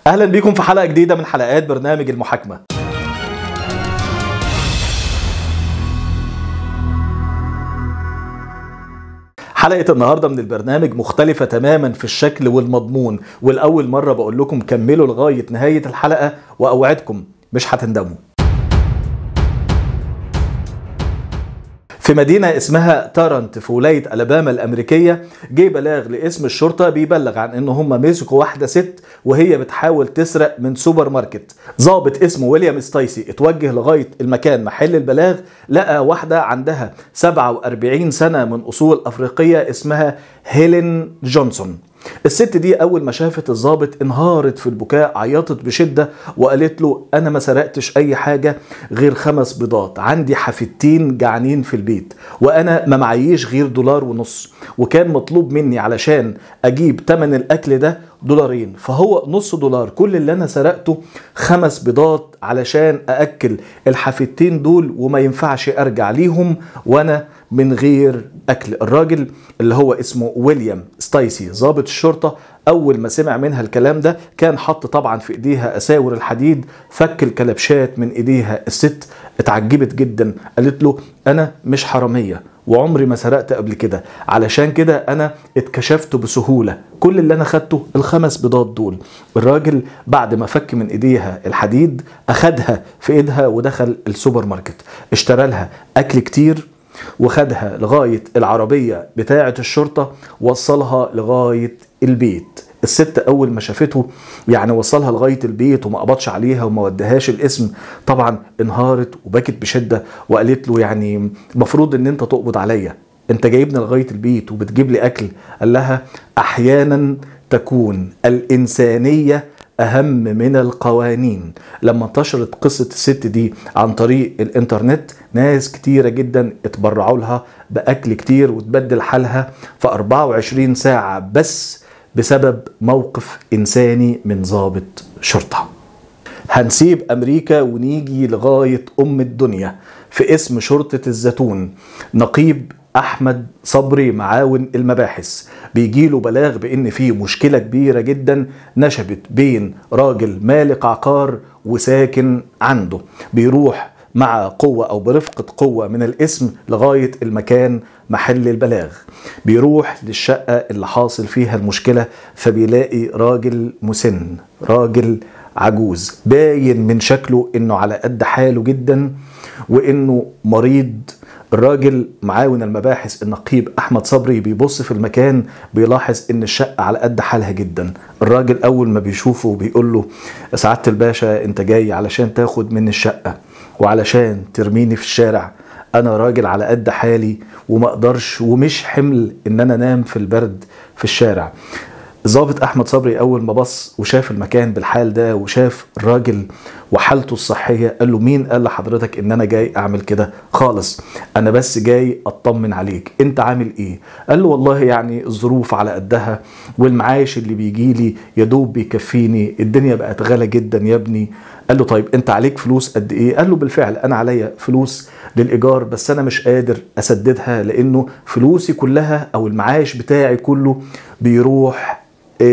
اهلا بيكم في حلقه جديده من حلقات برنامج المحاكمه حلقة النهاردة من البرنامج مختلفة تماما في الشكل والمضمون والأول مرة بقول لكم كملوا لغاية نهاية الحلقة وأوعدكم مش هتندموا في مدينة اسمها تارنت في ولاية ألاباما الأمريكية جه بلاغ لاسم الشرطة بيبلغ عن إن هم مسكوا واحدة ست وهي بتحاول تسرق من سوبر ماركت ضابط اسمه ويليام ستايسي اتوجه لغاية المكان محل البلاغ لقى واحدة عندها 47 سنة من أصول أفريقية اسمها هيلين جونسون الست دي اول ما شافت الضابط انهارت في البكاء عيطت بشده وقالت له انا ما سرقتش اي حاجه غير خمس بيضات عندي حفيدتين جعانين في البيت وانا ما معيش غير دولار ونص وكان مطلوب مني علشان اجيب تمن الاكل ده دولارين فهو نص دولار كل اللي انا سرقته خمس بيضات علشان ااكل الحفيدتين دول وما ينفعش ارجع ليهم وانا من غير اكل الراجل اللي هو اسمه ويليام ستايسي ضابط الشرطه اول ما سمع منها الكلام ده كان حط طبعا في ايديها اساور الحديد فك الكلبشات من ايديها الست اتعجبت جدا قالت له انا مش حراميه وعمري ما سرقت قبل كده علشان كده انا اتكشفت بسهوله كل اللي انا خدته الخمس بيضات دول الراجل بعد ما فك من ايديها الحديد اخدها في ايدها ودخل السوبر ماركت اشترى لها اكل كتير وخدها لغاية العربية بتاعة الشرطة وصلها لغاية البيت الست اول ما شافته يعني وصلها لغايه البيت وما قبضش عليها وما ودهاش الاسم طبعا انهارت وبكت بشده وقالت له يعني المفروض ان انت تقبض عليا انت جايبني لغايه البيت وبتجيب لي اكل قال لها احيانا تكون الانسانيه اهم من القوانين لما انتشرت قصه الست دي عن طريق الانترنت ناس كتيره جدا اتبرعوا لها باكل كتير وتبدل حالها في 24 ساعه بس بسبب موقف انساني من ضابط شرطه هنسيب امريكا ونيجي لغايه ام الدنيا في اسم شرطه الزيتون نقيب احمد صبري معاون المباحث بيجيله بلاغ بان في مشكله كبيره جدا نشبت بين راجل مالك عقار وساكن عنده بيروح مع قوة أو برفقة قوة من الاسم لغاية المكان محل البلاغ بيروح للشقة اللي حاصل فيها المشكلة فبيلاقي راجل مسن راجل عجوز باين من شكله انه على قد حاله جدا وانه مريض الراجل معاون المباحث النقيب احمد صبري بيبص في المكان بيلاحظ ان الشقه على قد حالها جدا الراجل اول ما بيشوفه بيقول له سعاده الباشا انت جاي علشان تاخد مني الشقه وعلشان ترميني في الشارع انا راجل على قد حالي وما اقدرش ومش حمل ان انا انام في البرد في الشارع ظابط احمد صبري اول ما بص وشاف المكان بالحال ده وشاف الراجل وحالته الصحيه قال له مين قال لحضرتك ان انا جاي اعمل كده خالص انا بس جاي اطمن عليك انت عامل ايه قال له والله يعني الظروف على قدها والمعاش اللي بيجي لي يا دوب بيكفيني الدنيا بقت غالى جدا يا ابني قال له طيب انت عليك فلوس قد ايه قال له بالفعل انا عليا فلوس للايجار بس انا مش قادر اسددها لانه فلوسي كلها او المعاش بتاعي كله بيروح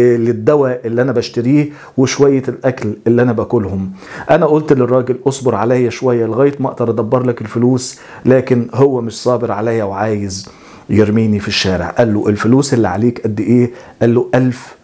للدواء اللي انا بشتريه وشويه الاكل اللي انا باكلهم انا قلت للراجل اصبر عليا شويه لغايه ما اقدر ادبر لك الفلوس لكن هو مش صابر عليا وعايز يرميني في الشارع قال له الفلوس اللي عليك قد ايه قال له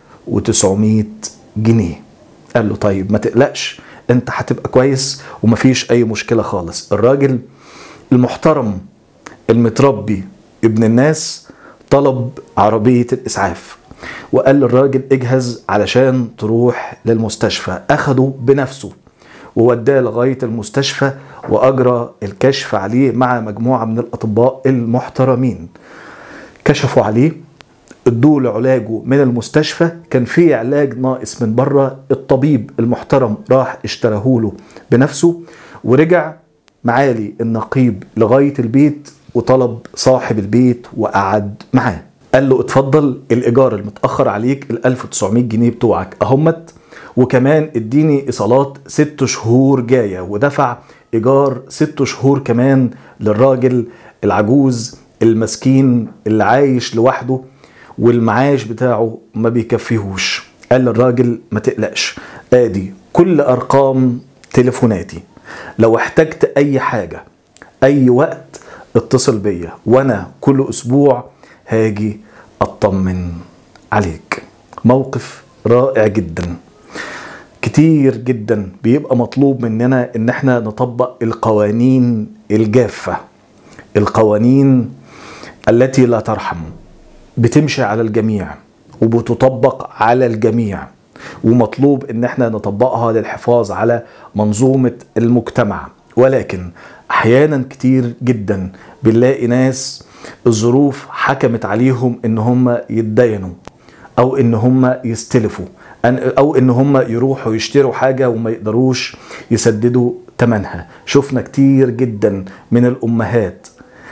1900 جنيه قال له طيب ما تقلقش انت هتبقى كويس ومفيش اي مشكله خالص الراجل المحترم المتربي ابن الناس طلب عربيه الاسعاف وقال للراجل اجهز علشان تروح للمستشفى اخده بنفسه ووداه لغايه المستشفى واجرى الكشف عليه مع مجموعه من الاطباء المحترمين كشفوا عليه ادوا له علاجه من المستشفى كان في علاج ناقص من بره الطبيب المحترم راح اشتراه له بنفسه ورجع معالي النقيب لغايه البيت وطلب صاحب البيت وقعد معاه قال له اتفضل الايجار المتاخر عليك ال 1900 جنيه بتوعك اهمت وكمان اديني ايصالات ست شهور جايه ودفع ايجار ست شهور كمان للراجل العجوز المسكين اللي عايش لوحده والمعاش بتاعه ما بيكفيهوش قال للراجل ما تقلقش ادي كل ارقام تليفوناتي لو احتجت اي حاجة اي وقت اتصل بيا وانا كل اسبوع هاجي اطمن عليك موقف رائع جدا كتير جدا بيبقى مطلوب مننا ان احنا نطبق القوانين الجافة القوانين التي لا ترحم بتمشي على الجميع وبتطبق على الجميع ومطلوب ان احنا نطبقها للحفاظ على منظومة المجتمع ولكن احيانا كتير جدا بنلاقي ناس الظروف حكمت عليهم ان هم يتدينوا او ان هم يستلفوا او ان هم يروحوا يشتروا حاجة وما يقدروش يسددوا تمنها شفنا كتير جدا من الامهات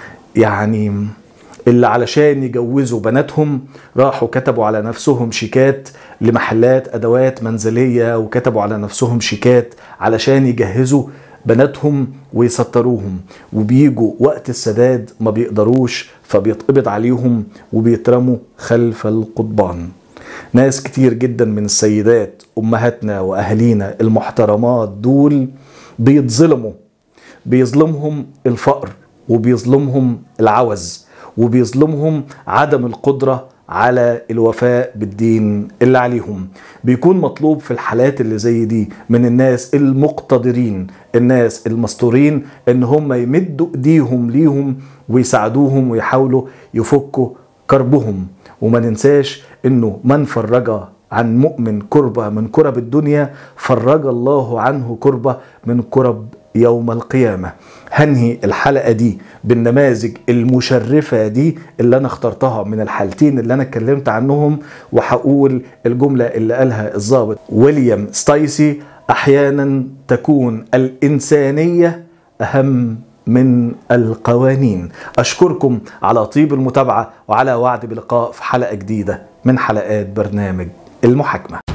يعني اللي علشان يجوزوا بناتهم راحوا كتبوا على نفسهم شيكات لمحلات ادوات منزليه وكتبوا على نفسهم شيكات علشان يجهزوا بناتهم ويسطروهم وبيجوا وقت السداد ما بيقدروش فبيتقبض عليهم وبيترموا خلف القضبان ناس كتير جدا من السيدات امهاتنا واهالينا المحترمات دول بيتظلموا بيظلمهم الفقر وبيظلمهم العوز وبيظلمهم عدم القدرة على الوفاء بالدين اللي عليهم بيكون مطلوب في الحالات اللي زي دي من الناس المقتدرين الناس المستورين ان هم يمدوا ايديهم ليهم ويساعدوهم ويحاولوا يفكوا كربهم وما ننساش انه من فرج عن مؤمن كربة من كرب الدنيا فرج الله عنه كربة من كرب يوم القيامة هنهي الحلقة دي بالنماذج المشرفة دي اللي أنا اخترتها من الحالتين اللي أنا اتكلمت عنهم وهقول الجملة اللي قالها الضابط ويليام ستايسي أحيانا تكون الإنسانية أهم من القوانين أشكركم على طيب المتابعة وعلى وعد بلقاء في حلقة جديدة من حلقات برنامج المحاكمة